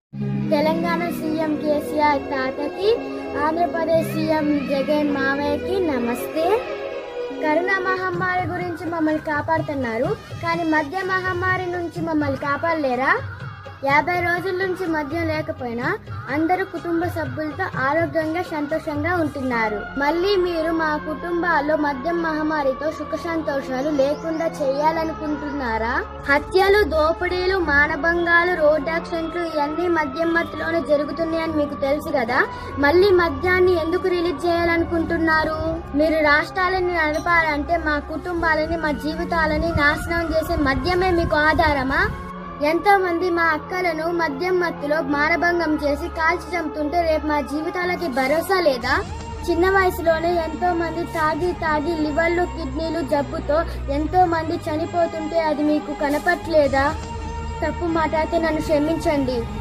Telangana CM KCR తాతకి Andhra Pradesh CM Jagan మావయ్యకి నమస్తే కరోనా మహమ్మారి గురించి మమ్మల్ని కాపాడుతున్నారు కానీ మద్య మహమ్మారి నుంచి మమ్మల్ని కాపాడలేరా యాభై రోజుల నుంచి మద్యం లేకపోయినా అందరూ కుటుంబ సభ్యులతో ఆరోగ్యంగా సంతోషంగా ఉంటున్నారు మళ్ళీ మీరు మా కుటుంబాల్లో మద్యం మహమ్మారితో సుఖ సంతోషాలు లేకుండా చేయాలనుకుంటున్నారా హత్యలు దోపిడీలు మానభంగాలు రోడ్ యాక్సిడెంట్లు ఇవన్నీ మద్యం మత్తులోనే జరుగుతున్నాయని మీకు తెలుసు కదా మళ్ళీ మద్యాన్ని ఎందుకు రిలీజ్ చేయాలనుకుంటున్నారు మీరు రాష్ట్రాలని నడపాలంటే మా కుటుంబాలని మా జీవితాలని నాశనం చేసే మద్యమే మీకు ఆధారమా ఎంతో మంది మా అక్కలను మద్యం మత్తులో మానభంగం చేసి కాల్చి చంపుతుంటే రేపు మా జీవితాలకి భరోసా లేదా చిన్న వయసులోనే ఎంతో మంది తాగి తాగి లివర్లు కిడ్నీలు జబ్బుతో ఎంతో మంది చనిపోతుంటే అది మీకు కనపట్లేదా తప్పు మాట్లాడితే నన్ను క్షమించండి